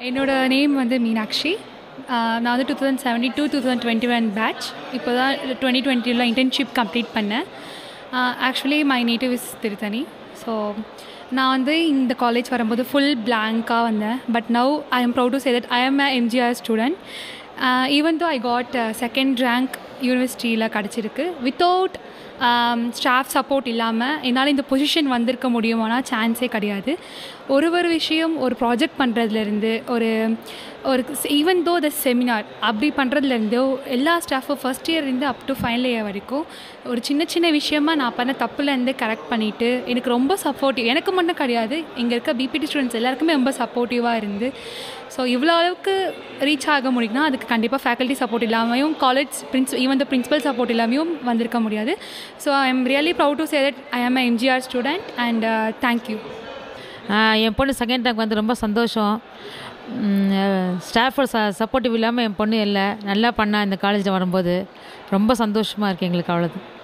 என்னோட நேம் வந்து மீனாட்சி ஆஹ் நான் வந்து two thousand seventy two two thousand twenty one batch இப்போ தான் டுவெண்ட்டி டுவெண்ட்டியில் இன்டர்ன்ஷிப் கம்ப்ளீட் பண்ணேன் actually my native is Thiruthani so நான் வந்து இந்த காலேஜ் வரும்போது ஃபுல் பிளாங்காக வந்தேன் but now I am proud to say that I am a MGR student even though I God second rank யூனிவர்சிட்டியில் கிடச்சிருக்கு வித்தவுட் ஸ்டாஃப் சப்போர்ட் இல்லாமல் என்னால் இந்த பொசிஷன் வந்திருக்க முடியுமானா சான்ஸே கிடையாது ஒரு ஒரு விஷயம் ஒரு ப்ராஜெக்ட் பண்ணுறதுலேருந்து ஒரு ஒரு ஈவன் தோ த செமினார் அப்படி பண்ணுறதுலேருந்து எல்லா ஸ்டாஃபும் ஃபஸ்ட் இயர்லேருந்து அப் டு ஃபைனல் இயர் வரைக்கும் ஒரு சின்ன சின்ன விஷயமா நான் பண்ண தப்புலேருந்து கரெக்ட் பண்ணிவிட்டு எனக்கு ரொம்ப சப்போர்ட்டிவ் எனக்கு மட்டும் கிடையாது இங்கே இருக்க பிபிடி ஸ்டூடெண்ட்ஸ் எல்லாருக்குமே ரொம்ப சப்போர்ட்டிவாக இருந்து ஸோ இவ்வளோ அளவுக்கு ரீச் ஆக முடியும்னா அதுக்கு கண்டிப்பாக ஃபேக்கல்ட்டி சப்போர்ட் இல்லாமையும் college prince even the principal support இல்லாமையும் வந்திருக்க முடியாது so I am really proud to say that I am a MGR student and thank you என் பொண்ணு செகண்ட் ரேங்க் வந்து ரொம்ப சந்தோஷம் ஸ்டாஃபோட ச சப்போர்ட்டிவ் இல்லாமல் என் பொண்ணு இல்லை நல்லா பண்ணா இந்த காலேஜில் வரும்போது ரொம்ப சந்தோஷமாக இருக்குது எங்களுக்கு அவ்வளோதான்